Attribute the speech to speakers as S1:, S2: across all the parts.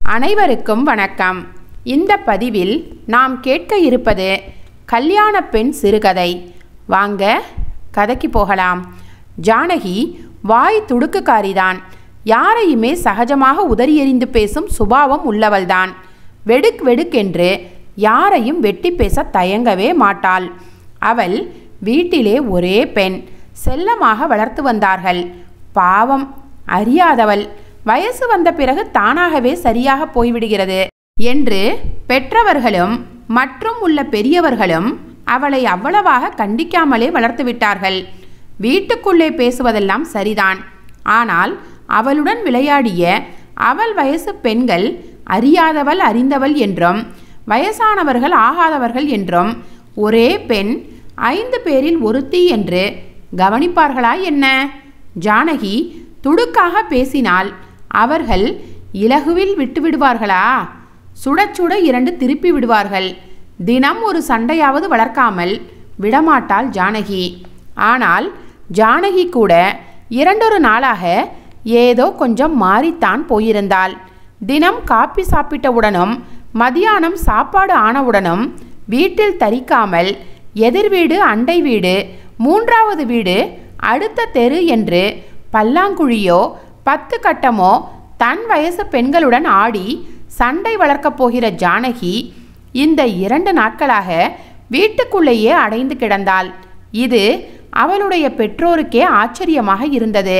S1: அனைவருக்கும் வணக்கம் இந்த பதிவில் நாம் கேட்க இருப்பது கல்யாண பெண் சிறுகதை வாங்க கதைக்கு போகலாம் ஜானகி வாய் துடுக்குக்காரிதான் யாரையுமே சகஜமாக உதறி எறிந்து பேசும் சுபாவம் உள்ளவள்தான் வெடுக் வெடுக்கென்று யாரையும் வெட்டி பேச தயங்கவே மாட்டாள் அவள் வீட்டிலே ஒரே பெண் செல்லமாக வளர்த்து வந்தார்கள் பாவம் அறியாதவள் வயசு வந்த பிறகு தானாகவே சரியாக போய்விடுகிறது என்று பெற்றவர்களும் மற்றும் உள்ள பெரியவர்களும் அவளை அவ்வளவாக கண்டிக்காமலே வளர்த்து விட்டார்கள் வீட்டுக்குள்ளே பேசுவதெல்லாம் சரிதான் ஆனால் அவளுடன் விளையாடிய அவள் வயசு பெண்கள் அறியாதவள் அறிந்தவள் என்றும் வயசானவர்கள் ஆகாதவர்கள் என்றும் ஒரே பெண் ஐந்து பேரில் ஒருத்தி என்று கவனிப்பார்களா என்ன ஜானகி துடுக்காக பேசினால் அவர்கள் இலகுவில் விட்டு விடுவார்களா சுட சுட இரண்டு திருப்பி விடுவார்கள் தினம் ஒரு சண்டையாவது வளர்க்காமல் விடமாட்டாள் ஜானகி ஆனால் ஜானகி கூட இரண்டொரு நாளாக ஏதோ கொஞ்சம் மாறித்தான் போயிருந்தாள் தினம் காப்பி சாப்பிட்டவுடனும் மதியானம் சாப்பாடு ஆனவுடனும் வீட்டில் தரிக்காமல் எதிர் வீடு அண்டை வீடு மூன்றாவது வீடு அடுத்த தெரு என்று பல்லாங்குழியோ பத்து கட்டமோ தன் வயசு பெண்களுடன் ஆடி சண்டை வளர்க்கப் போகிற ஜானகி இந்த இரண்டு நாட்களாக வீட்டுக்குள்ளேயே அடைந்து கிடந்தாள் இது அவளுடைய பெற்றோருக்கே ஆச்சரியமாக இருந்தது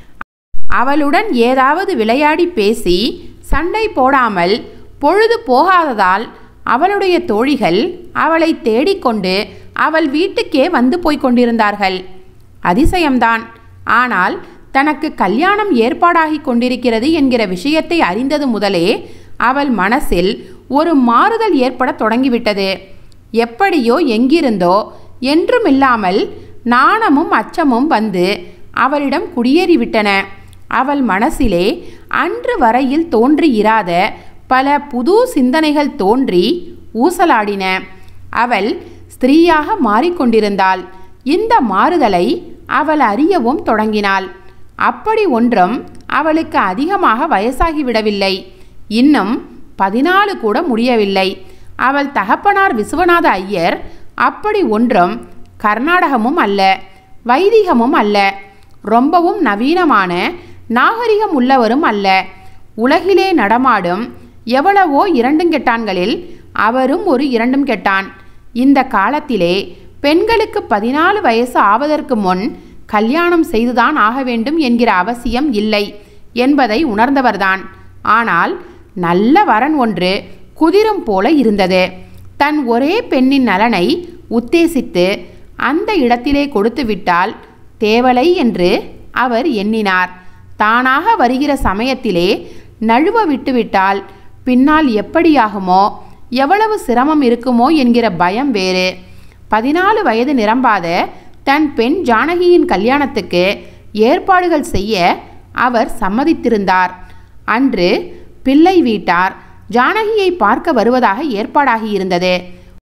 S1: அவளுடன் ஏதாவது விளையாடி பேசி சண்டை போடாமல் பொழுது போகாததால் அவளுடைய தோழிகள் அவளை தேடிக்கொண்டு அவள் வீட்டுக்கே வந்து போய்க் கொண்டிருந்தார்கள் அதிசயம்தான் ஆனால் தனக்கு கல்யாணம் ஏற்பாடாகி கொண்டிருக்கிறது என்கிற விஷயத்தை அறிந்தது முதலே அவள் மனசில் ஒரு மாறுதல் ஏற்பட தொடங்கிவிட்டது எப்படியோ எங்கிருந்தோ என்றுமில்லாமல் நாணமும் அச்சமும் வந்து அவளிடம் குடியேறிவிட்டன அவள் மனசிலே அன்று வரையில் தோன்றியிராத பல புது சிந்தனைகள் தோன்றி ஊசலாடின அவள் ஸ்திரீயாக மாறிக்கொண்டிருந்தாள் இந்த மாறுதலை அவள் அறியவும் தொடங்கினாள் அப்படி ஒன்றும் அவளுக்கு அதிகமாக வயசாகிவிடவில்லை இன்னும் பதினாலு கூட முடியவில்லை அவள் தகப்பனார் விஸ்வநாத ஐயர் அப்படி ஒன்றும் கர்நாடகமும் அல்ல வைதிகமும் அல்ல ரொம்பவும் நவீனமான நாகரிகம் உள்ளவரும் அல்ல உலகிலே நடமாடும் எவ்வளவோ இரண்டும் கெட்டான்களில் அவரும் ஒரு இரண்டும் கெட்டான் இந்த காலத்திலே பெண்களுக்கு பதினாலு வயசு ஆவதற்கு முன் கல்யாணம் செய்துதான் ஆக வேண்டும் என்கிற அவசியம் இல்லை என்பதை உணர்ந்தவர்தான் ஆனால் நல்ல வரன் ஒன்று குதிரும் போல இருந்தது தன் ஒரே பெண்ணின் நலனை உத்தேசித்து அந்த இடத்திலே கொடுத்து விட்டால் தேவலை என்று அவர் எண்ணினார் தானாக வருகிற சமயத்திலே நழுவ விட்டுவிட்டால் பின்னால் எப்படியாகுமோ எவ்வளவு சிரமம் இருக்குமோ என்கிற பயம் வேறு பதினாலு வயது நிரம்பாத தன் பெண் ஜானகியின் கல்யாணத்துக்கு ஏற்பாடுகள் செய்ய அவர் சம்மதித்திருந்தார் அன்று பிள்ளை வீட்டார் ஜானகியை பார்க்க வருவதாக ஏற்பாடாகியிருந்தது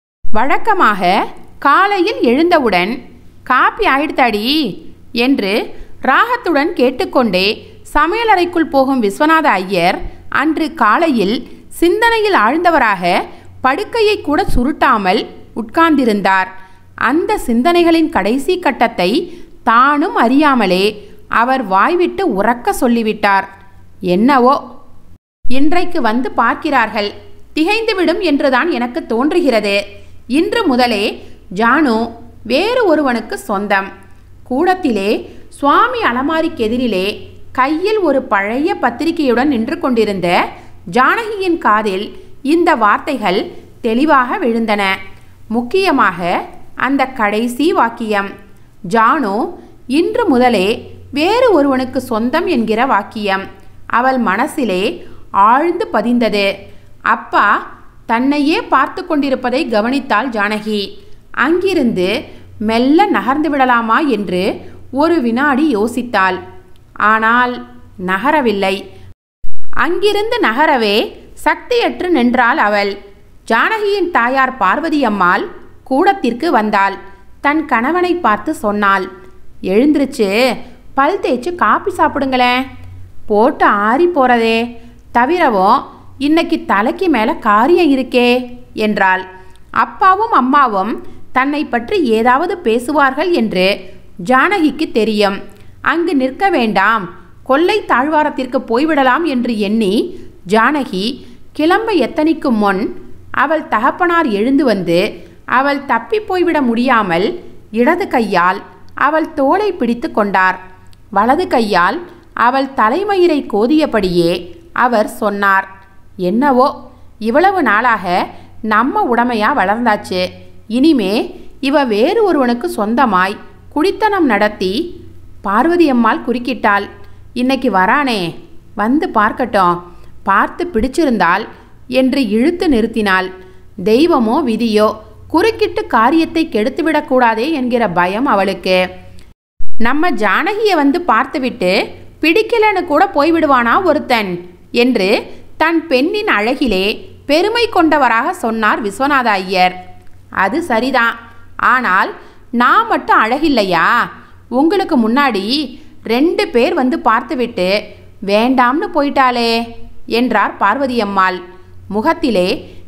S1: வழக்கமாக காலையில் எழுந்தவுடன் காப்பி ஆயிடுத்தாடி என்று ராகத்துடன் கேட்டுக்கொண்டே சமையலறைக்குள் போகும் விஸ்வநாத ஐயர் அன்று காலையில் சிந்தனையில் ஆழ்ந்தவராக படுக்கையை கூட சுருட்டாமல் உட்கார்ந்திருந்தார் அந்த சிந்தனைகளின் கடைசி கட்டத்தை தானும் அறியாமலே அவர் வாய்விட்டு உறக்க சொல்லிவிட்டார் என்னவோ இன்றைக்கு வந்து பார்க்கிறார்கள் திகைந்துவிடும் என்றுதான் எனக்கு தோன்றுகிறது இன்று முதலே ஜானு வேறு ஒருவனுக்கு சொந்தம் கூடத்திலே சுவாமி அலமாரிக்கு எதிரிலே கையில் ஒரு பழைய பத்திரிகையுடன் நின்று கொண்டிருந்த ஜானகியின் காதில் இந்த வார்த்தைகள் தெளிவாக விழுந்தன முக்கியமாக அந்த கடைசி வாக்கியம் ஜானு இன்று முதலே வேறு ஒருவனுக்கு சொந்தம் என்கிற வாக்கியம் அவள் மனசிலே ஆழ்ந்து பதிந்தது அப்பா தன்னையே பார்த்து கொண்டிருப்பதை கவனித்தாள் ஜானகி அங்கிருந்து மெல்ல நகர்ந்து விடலாமா என்று ஒரு வினாடி யோசித்தாள் ஆனால் நகரவில்லை அங்கிருந்து நகரவே சக்தியற்று நின்றாள் அவள் ஜானகியின் தாயார் பார்வதி அம்மாள் கூடத்திற்கு வந்தாள் தன் கணவனை பார்த்து சொன்னாள் எழுந்திருச்சு பல் தேய்ச்சி காப்பி சாப்பிடுங்களேன் போட்டு ஆறி போறதே தவிரவும் இன்னைக்கு தலைக்கு மேலே காரியம் இருக்கே என்றாள் அப்பாவும் அம்மாவும் தன்னை பற்றி ஏதாவது பேசுவார்கள் என்று ஜானகிக்கு தெரியும் அங்கு நிற்க வேண்டாம் கொல்லை தாழ்வாரத்திற்கு போய்விடலாம் என்று எண்ணி ஜானகி கிளம்ப எத்தனிக்கும் முன் அவள் தகப்பனார் எழுந்து வந்து அவள் தப்பி போய்விட முடியாமல் இடது கையால் அவள் தோளை பிடித்து கொண்டார் வலது கையால் அவள் தலைமயிரை கோதியபடியே அவர் சொன்னார் என்னவோ இவ்வளவு நாளாக நம்ம உடமையா வளர்ந்தாச்சு இனிமே இவ வேறு ஒருவனுக்கு சொந்தமாய் குடித்தனம் நடத்தி பார்வதி அம்மாள் குறுக்கிட்டாள் இன்னைக்கு வரானே வந்து பார்க்கட்டும் பார்த்து பிடிச்சிருந்தால் என்று இழுத்து நிறுத்தினாள் தெய்வமோ விதியோ குறுக்கிட்டு காரியத்தை கெடுத்துவிடக்கூடாதே என்கிற பயம் அவளுக்கு நம்ம ஜானகியை வந்து பார்த்துவிட்டு பிடிக்கலன்னு கூட போய்விடுவானா ஒருத்தன் என்று தன் பெண்ணின் அழகிலே பெருமை கொண்டவராக சொன்னார் விஸ்வநாத ஐயர் அது சரிதான் ஆனால் நான் மட்டும் அழகில்லையா உங்களுக்கு முன்னாடி ரெண்டு பேர் வந்து பார்த்துவிட்டு வேண்டாம்னு போயிட்டாளே என்றார் பார்வதி அம்மாள் முகத்திலே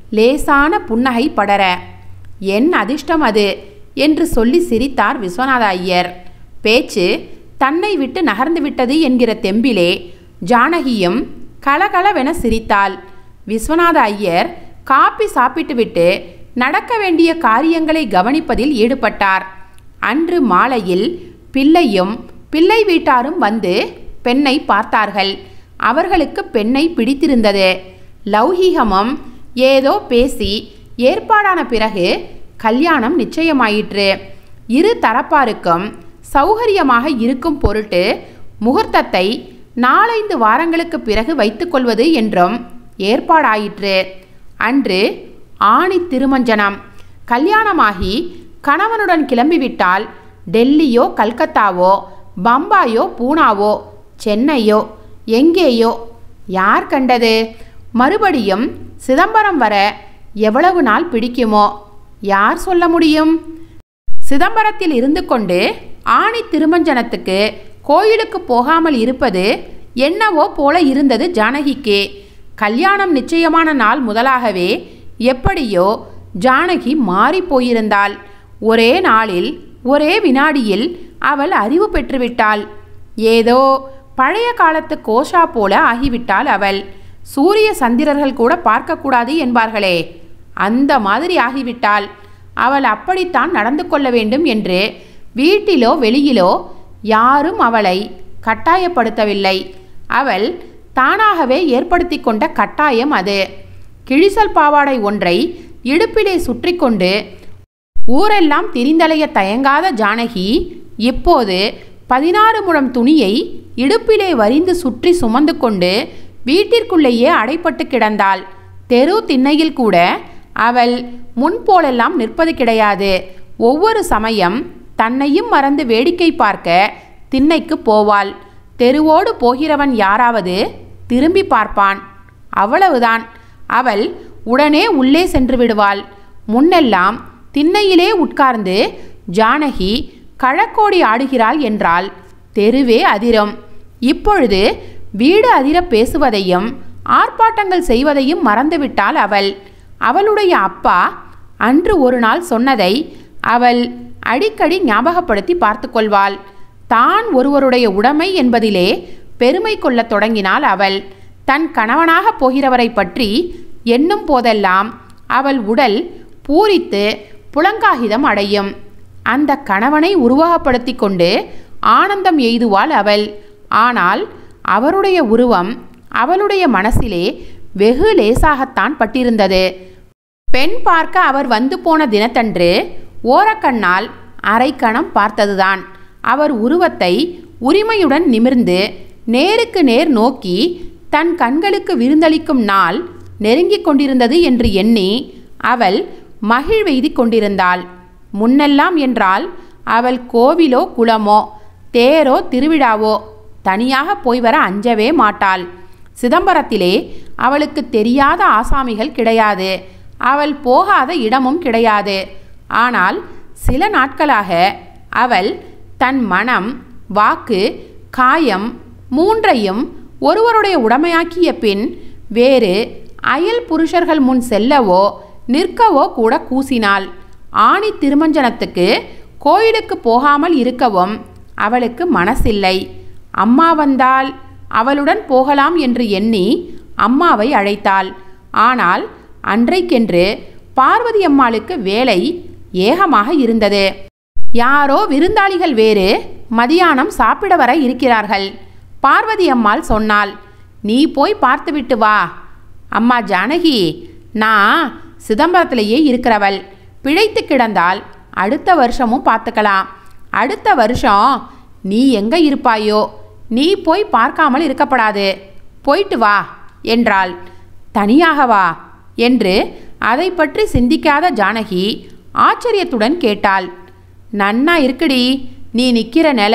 S1: லேசான புன்னகை படர என் அதிர்ஷ்டம் அது என்று சொல்லி சிரித்தார் விஸ்வநாத ஐயர் பேச்சு தன்னை விட்டு நகர்ந்து விட்டது என்கிற தெம்பிலே ஜானகியும் கலகலவென சிரித்தாள் விஸ்வநாத ஐயர் காப்பி சாப்பிட்டுவிட்டு நடக்க வேண்டிய காரியங்களை கவனிப்பதில் ஈடுபட்டார் அன்று மாலையில் பிள்ளையும் பிள்ளை வீட்டாரும் வந்து பெண்ணை பார்த்தார்கள் அவர்களுக்கு பெண்ணை பிடித்திருந்தது லௌகீகமும் ஏதோ பேசி ஏற்பாடான பிறகு கல்யாணம் நிச்சயமாயிற்று இரு தரப்பாருக்கும் சௌகரியமாக இருக்கும் பொருட்டு முகூர்த்தத்தை நாலைந்து வாரங்களுக்கு பிறகு வைத்துக்கொள்வது என்றும் ஏற்பாடாயிற்று அன்று ஆணி திருமஞ்சனம் கல்யாணமாகி கணவனுடன் கிளம்பிவிட்டால் டெல்லியோ கல்கத்தாவோ பம்பாயோ பூனாவோ சென்னையோ எங்கேயோ யார் கண்டது மறுபடியும் சிதம்பரம் வர எவ்வளவு நாள் பிடிக்குமோ யார் சொல்ல முடியும் சிதம்பரத்தில் இருந்து கொண்டு ஆணி திருமஞ்சனத்துக்கு கோயிலுக்கு போகாமல் இருப்பது என்னவோ போல இருந்தது ஜானகிக்கு கல்யாணம் நிச்சயமான நாள் முதலாகவே எப்படியோ ஜானகி மாறி போயிருந்தாள் ஒரே நாளில் ஒரே வினாடியில் அவள் அறிவு பெற்றுவிட்டாள் ஏதோ பழைய காலத்து கோஷா போல ஆகிவிட்டாள் அவள் சூரிய சந்திரர்கள் கூட பார்க்கக்கூடாது என்பார்களே அந்த மாதிரி ஆகிவிட்டாள் அவள் அப்படித்தான் நடந்து கொள்ள வேண்டும் என்று வீட்டிலோ வெளியிலோ யாரும் அவளை கட்டாயப்படுத்தவில்லை அவள் தானாகவே ஏற்படுத்தி கொண்ட கட்டாயம் அது கிழிசல் பாவாடை ஒன்றை இடுப்பிலே சுற்றி கொண்டு ஊரெல்லாம் திரிந்தலைய தயங்காத ஜானகி இப்போது பதினாறு முழம் துணியை இடுப்பிலே வரிந்து சுற்றி சுமந்து கொண்டு வீட்டிற்குள்ளேயே அடைப்பட்டு கிடந்தாள் தெரு திண்ணையில் கூட அவள் முன்போலெல்லாம் நிற்பது கிடையாது ஒவ்வொரு சமயம் தன்னையும் மறந்து வேடிக்கை பார்க்க திண்ணைக்கு போவாள் தெருவோடு போகிறவன் யாராவது திரும்பி பார்ப்பான் அவ்வளவுதான் அவள் உடனே உள்ளே சென்று விடுவாள் முன்னெல்லாம் திண்ணையிலே உட்கார்ந்து ஜானகி கழக்கோடி ஆடுகிறாள் என்றால் தெருவே அதிரும் இப்பொழுது வீடு அதிர பேசுவதையும் ஆர்ப்பாட்டங்கள் செய்வதையும் மறந்துவிட்டாள் அவள் அவளுடைய அப்பா அன்று ஒரு நாள் சொன்னதை அவள் அடிக்கடி ஞாபகப்படுத்தி பார்த்து கொள்வாள் தான் ஒருவருடைய உடைமை என்பதிலே பெருமை கொள்ளத் தொடங்கினாள் அவள் தன் கணவனாக போகிறவரை பற்றி எண்ணும் போதெல்லாம் அவள் உடல் பூரித்து புலங்காகிதம் அடையும் அந்த கணவனை உருவகப்படுத்தி கொண்டு ஆனந்தம் எய்துவாள் அவள் ஆனால் அவருடைய உருவம் அவளுடைய மனசிலே வெகு லேசாகத்தான் பட்டிருந்தது பெண் பார்க்க அவர் வந்து போன தினத்தன்று ஓரக்கண்ணால் அரைக்கணம் பார்த்ததுதான் அவர் உருவத்தை உரிமையுடன் நிமிர்ந்து நேருக்கு நேர் நோக்கி தன் கண்களுக்கு விருந்தளிக்கும் நாள் நெருங்கிக் கொண்டிருந்தது என்று எண்ணி அவள் மகிழ்வெய்தி கொண்டிருந்தாள் முன்னெல்லாம் என்றால் அவள் கோவிலோ குளமோ தேரோ திருவிழாவோ தனியாக போய் வர அஞ்சவே மாட்டாள் சிதம்பரத்திலே அவளுக்கு தெரியாத ஆசாமிகள் கிடையாது அவள் போகாத இடமும் கிடையாது ஆனால் சில நாட்களாக அவள் தன் மனம் வாக்கு காயம் மூன்றையும் ஒருவருடைய உடமையாக்கிய பின் வேறு அயல் புருஷர்கள் முன் செல்லவோ நிற்கவோ கூட கூசினாள் ஆணி திருமஞ்சனத்துக்கு கோயிலுக்கு போகாமல் இருக்கவும் அவளுக்கு மனசில்லை அம்மா வந்தால் அவளுடன் போகலாம் என்று எண்ணி அம்மாவை அழைத்தாள் ஆனால் அன்றைக்கென்று பார்வதி அம்மாளுக்கு வேலை ஏகமாக இருந்தது யாரோ விருந்தாளிகள் வேறு மதியானம் சாப்பிட வர இருக்கிறார்கள் பார்வதி அம்மாள் சொன்னாள் நீ போய் பார்த்துவிட்டு வா அம்மா ஜானகி நான் சிதம்பரத்திலேயே இருக்கிறவள் பிழைத்து கிடந்தால் அடுத்த வருஷமும் பார்த்துக்கலாம் அடுத்த வருஷம் நீ எங்க இருப்பாயோ நீ போய் பார்க்காமல் இருக்கப்படாது போயிட்டு வா என்றாள் தனியாக வா என்று அதை பற்றி சிந்திக்காத ஜானகி ஆச்சரியத்துடன் கேட்டாள் நன்னா இருக்குடி நீ நிக்கிற நில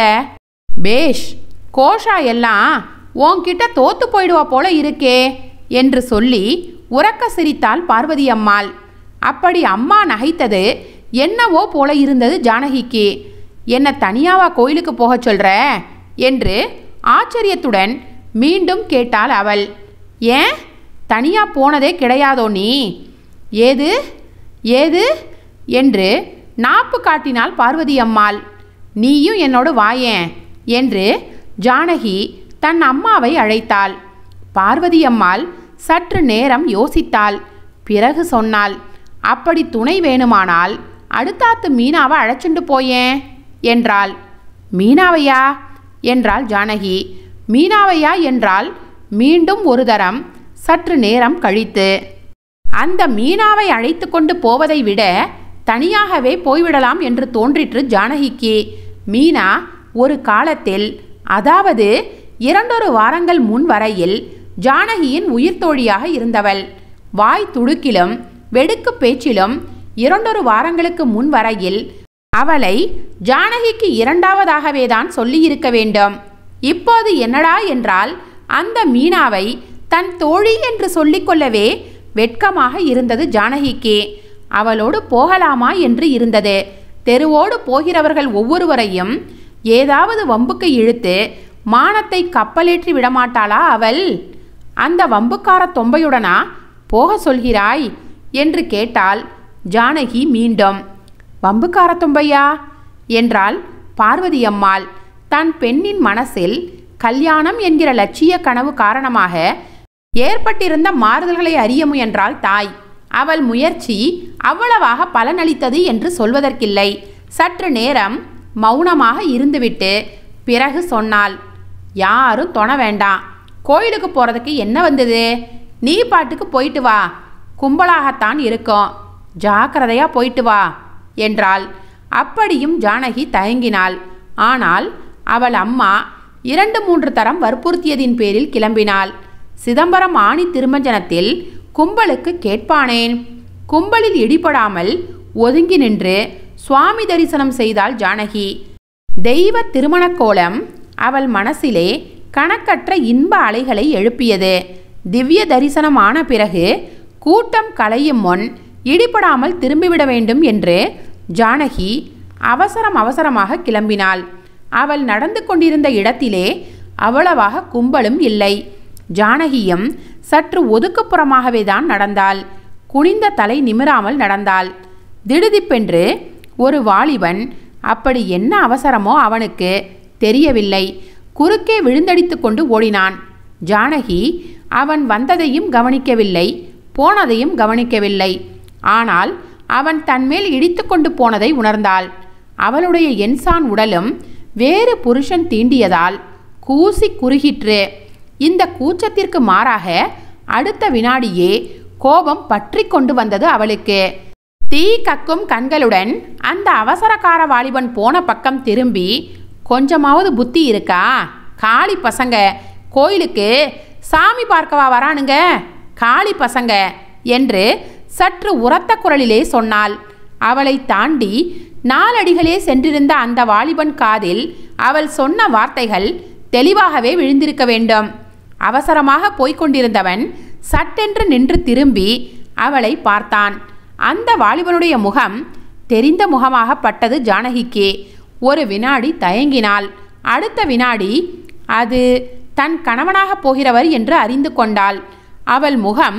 S1: பேஷ் கோஷா எல்லாம் உன்கிட்ட தோத்து போயிடுவா போல இருக்கே என்று சொல்லி உறக்க சிரித்தாள் பார்வதி அம்மாள் அப்படி அம்மா நகைத்தது என்னவோ போல இருந்தது ஜானகிக்கு என்ன தனியாவா கோயிலுக்கு போகச் சொல்ற என்று ஆச்சரியத்துடன் மீண்டும் கேட்டாள் அவள் ஏன் தனியா போனதே கிடையாதோ நீ ஏது ஏது என்று நாப்பு காட்டினாள் பார்வதி அம்மாள் நீயும் என்னோடு வாயேன் என்று ஜானகி தன் அம்மாவை அழைத்தாள் பார்வதி அம்மாள் சற்று நேரம் யோசித்தாள் பிறகு சொன்னாள் அப்படி துணை வேணுமானால் அடுத்தாத்து மீனாவை அழைச்சுண்டு போயேன் என்றாள் மீனாவையா என்றாள் ஜானகி மீனாவையா என்றால் மீண்டும் ஒரு தரம் சற்று நேரம் கழித்து அந்த மீனாவை அழைத்து கொண்டு போவதை விட தனியாகவே போய்விடலாம் என்று தோன்றிற்று ஜானகிக்கு மீனா ஒரு காலத்தில் அதாவது இரண்டொரு வாரங்கள் முன் வரையில் ஜானகியின் உயிர் தோழியாக இருந்தவள் வாய் துடுக்கிலும் வெடுக்கு பேச்சிலும் இரண்டொரு வாரங்களுக்கு முன் வரையில் அவளை ஜானகிக்கு இரண்டாவதாகவே தான் சொல்லியிருக்க வேண்டும் இப்போது என்னடா என்றால் அந்த மீனாவை தன் தோழி என்று சொல்லிக்கொள்ளவே வெட்கமாக இருந்தது ஜானகிக்கு அவளோடு போகலாமா என்று இருந்தது தெருவோடு போகிறவர்கள் ஒவ்வொருவரையும் ஏதாவது வம்புக்கு இழுத்து மானத்தை கப்பலேற்றி விடமாட்டாளா அவள் அந்த வம்புக்கார தொம்பையுடனா போக சொல்கிறாய் என்று கேட்டாள் ஜானகி மீண்டும் வம்புக்கார தொம்பையா என்றாள் பார்வதி அம்மாள் தன் பெண்ணின் மனசில் கல்யாணம் என்கிற லட்சிய கனவு காரணமாக ஏற்பட்டிருந்த மாறுதல்களை அறிய முயன்றாள் தாய் அவள் முயற்சி அவ்வளவாக பலனளித்தது என்று சொல்வதற்கில்லை சற்று நேரம் மௌனமாக இருந்துவிட்டு பிறகு சொன்னாள் யாரும் தொண வேண்டாம் கோயிலுக்கு போகிறதுக்கு என்ன வந்தது நீ பாட்டுக்கு போயிட்டு வா கும்பலாகத்தான் இருக்கும் ஜாக்கிரதையா போயிட்டு வா என்றாள் அப்படியும் ஜானகி தயங்கினாள் ஆனால் அவள் அம்மா இரண்டு மூன்று தரம் வற்புறுத்தியதின் பேரில் கிளம்பினாள் சிதம்பரம் ஆணி திருமஞ்சனத்தில் கும்பலுக்கு கேட்பானேன் கும்பலில் இடிபடாமல் ஒதுங்கி நின்று சுவாமி தரிசனம் செய்தாள் ஜானகி தெய்வ திருமணக் கோலம் அவள் மனசிலே கணக்கற்ற இன்ப அலைகளை எழுப்பியது திவ்ய தரிசனம் ஆன பிறகு கூட்டம் கலையும் முன் இடிபடாமல் திரும்பிவிட வேண்டும் என்று ஜானகி அவசரம் அவசரமாக கிளம்பினாள் அவள் நடந்து கொண்டிருந்த இடத்திலே அவ்வளவாக கும்பலும் இல்லை ஜானகியும் சற்று ஒதுக்குப்புறமாகவே தான் நடந்தாள் குனிந்த தலை நிமிராமல் நடந்தாள் திடுதிப்பென்று ஒரு வாலிபன் அப்படி என்ன அவசரமோ அவனுக்கு தெரியவில்லை குறுக்கே விழுந்தடித்து கொண்டு ஓடினான் ஜானகி அவன் வந்ததையும் கவனிக்கவில்லை போனதையும் கவனிக்கவில்லை ஆனால் அவன் தன்மேல் இடித்து கொண்டு போனதை உணர்ந்தாள் அவளுடைய என்சான் உடலும் வேறு புருஷன் தீண்டியதால் கூசி குறுகிற்று இந்த கூச்சத்திற்கு மாறாக அடுத்த வினாடியே கோபம் பற்றி கொண்டு வந்தது அவளுக்கு தீ கக்கும் கண்களுடன் அந்த அவசரக்கார வாலிபன் போன பக்கம் திரும்பி கொஞ்சமாவது புத்தி இருக்கா காளி பசங்க கோயிலுக்கு சாமி பார்க்கவா வரானுங்க காளி பசங்க என்று சற்று உரத்த குரலிலே சொன்னாள் அவளை தாண்டி நாலடிகளே சென்றிருந்த அந்த வாலிபன் காதில் அவள் சொன்ன வார்த்தைகள் தெளிவாகவே விழுந்திருக்க வேண்டும் அவசரமாக போய்க் கொண்டிருந்தவன் சட்டென்று நின்று திரும்பி அவளை பார்த்தான் அந்த வாலிபனுடைய முகம் தெரிந்த முகமாக பட்டது ஜானகிக்கு ஒரு வினாடி தயங்கினாள் அடுத்த வினாடி அது தன் கணவனாக போகிறவர் என்று அறிந்து கொண்டாள் அவள் முகம்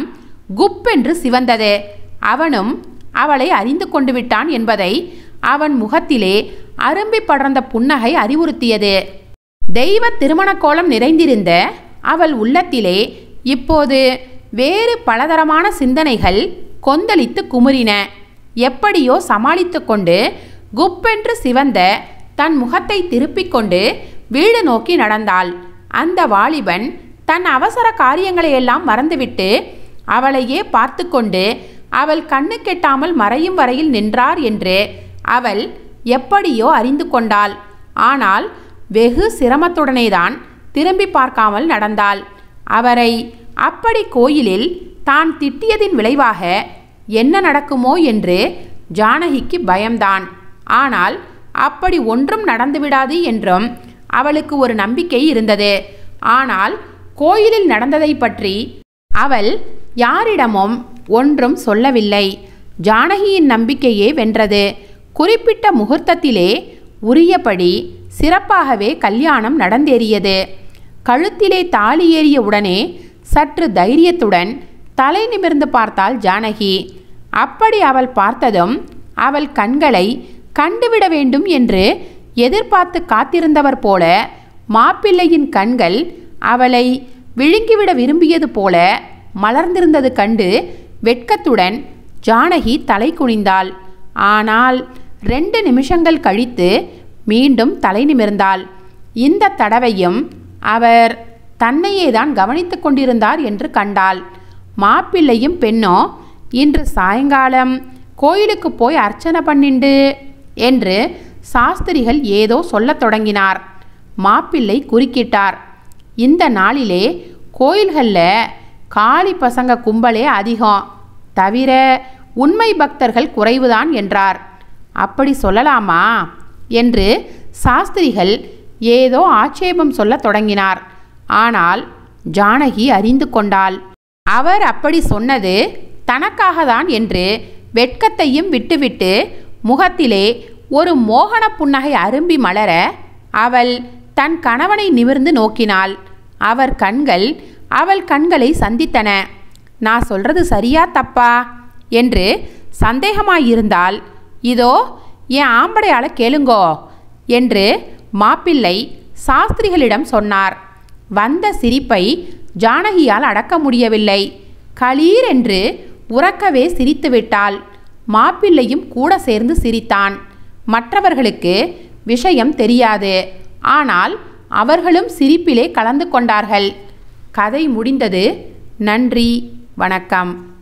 S1: குப்பென்று சிவந்தது அவனும் அவளை அறிந்து கொண்டு விட்டான் என்பதை அவன் முகத்திலே அரும்பி படர்ந்த புன்னகை அறிவுறுத்தியது தெய்வ திருமண கோலம் நிறைந்திருந்த அவள் உள்ளத்திலே இப்போது வேறு பலதரமான சிந்தனைகள் கொந்தளித்து குமுறின எப்படியோ சமாளித்து கொண்டு குப்பென்று சிவந்த தன் முகத்தை திருப்பிக் கொண்டு வீடு நோக்கி நடந்தாள் அந்த வாலிபன் தன் அவசர காரியங்களையெல்லாம் மறந்துவிட்டு அவளையே பார்த்து கொண்டு அவள் கண்ணு கெட்டாமல் மறையும் வரையில் நின்றார் என்று அவள் எப்படியோ அறிந்து கொண்டாள் ஆனால் வெகு சிரமத்துடனேதான் திரும்பி பார்க்காமல் நடந்தாள் அவரை அப்படி கோயிலில் தான் திட்டியதின் விளைவாக என்ன நடக்குமோ என்று ஜானகிக்கு பயம்தான் ஆனால் அப்படி ஒன்றும் நடந்துவிடாது என்றும் அவளுக்கு ஒரு நம்பிக்கை இருந்தது ஆனால் கோயிலில் நடந்ததை பற்றி அவள் யாரிடமும் ஒன்றும் சொல்லவில்லை ஜானகியின் நம்பிக்கையே வென்றது குறிப்பிட்ட முகூர்த்தத்திலே உரியபடி சிறப்பாகவே கல்யாணம் நடந்தேறியது கழுத்திலே தாலி ஏறிய உடனே சற்று தைரியத்துடன் தலை நிமிர்ந்து பார்த்தாள் ஜானகி அப்படி அவள் பார்த்ததும் அவள் கண்களை கண்டுவிட வேண்டும் என்று எதிர்பார்த்து காத்திருந்தவர் போல மாப்பிள்ளையின் கண்கள் அவளை விழுங்கிவிட விரும்பியது போல மலர்ந்திருந்தது கண்டு வெட்கத்துடன் ஜானகி தலை குனிந்தாள் ஆனால் ரெண்டு நிமிஷங்கள் கழித்து மீண்டும் தலை நிமிர்ந்தாள் இந்த தடவையும் அவர் தன்னையே தான் கவனித்துக் கொண்டிருந்தார் என்று கண்டாள் மாப்பிள்ளையும் பெண்ணோ இன்று சாயங்காலம் கோயிலுக்கு போய் அர்ச்சனை பண்ணிண்டு என்று சாஸ்திரிகள் ஏதோ சொல்லத் தொடங்கினார் மாப்பிள்ளை குறுக்கிட்டார் இந்த நாளிலே கோயில்களில் காளி பசங்க கும்பலே அதிகம் தவிர உண்மை பக்தர்கள் குறைவுதான் என்றார் அப்படி சொல்லலாமா என்று சாஸ்திரிகள் ஏதோ ஆட்சேபம் சொல்லத் தொடங்கினார் ஆனால் ஜானகி அறிந்து கொண்டாள் அவர் அப்படி சொன்னது தனக்காக தான் என்று வெட்கத்தையும் விட்டுவிட்டு முகத்திலே ஒரு மோகன புன்னகை அரும்பி மலர அவள் தன் கணவனை நிமிர்ந்து நோக்கினாள் அவர் கண்கள் அவள் கண்களை சந்தித்தன நான் சொல்றது சரியா தப்பா என்று சந்தேகமாயிருந்தால் இதோ என் ஆம்படையால கேளுங்கோ என்று மாப்பிள்ளை சாஸ்திரிகளிடம் சொன்னார் வந்த சிரிப்பை ஜானகியால் அடக்க முடியவில்லை களீர் என்று உறக்கவே சிரித்துவிட்டாள் மாப்பிள்ளையும் கூட சேர்ந்து சிரித்தான் மற்றவர்களுக்கு விஷயம் தெரியாது ஆனால் அவர்களும் சிரிப்பிலே கலந்து கொண்டார்கள் கதை முடிந்தது நன்றி வணக்கம்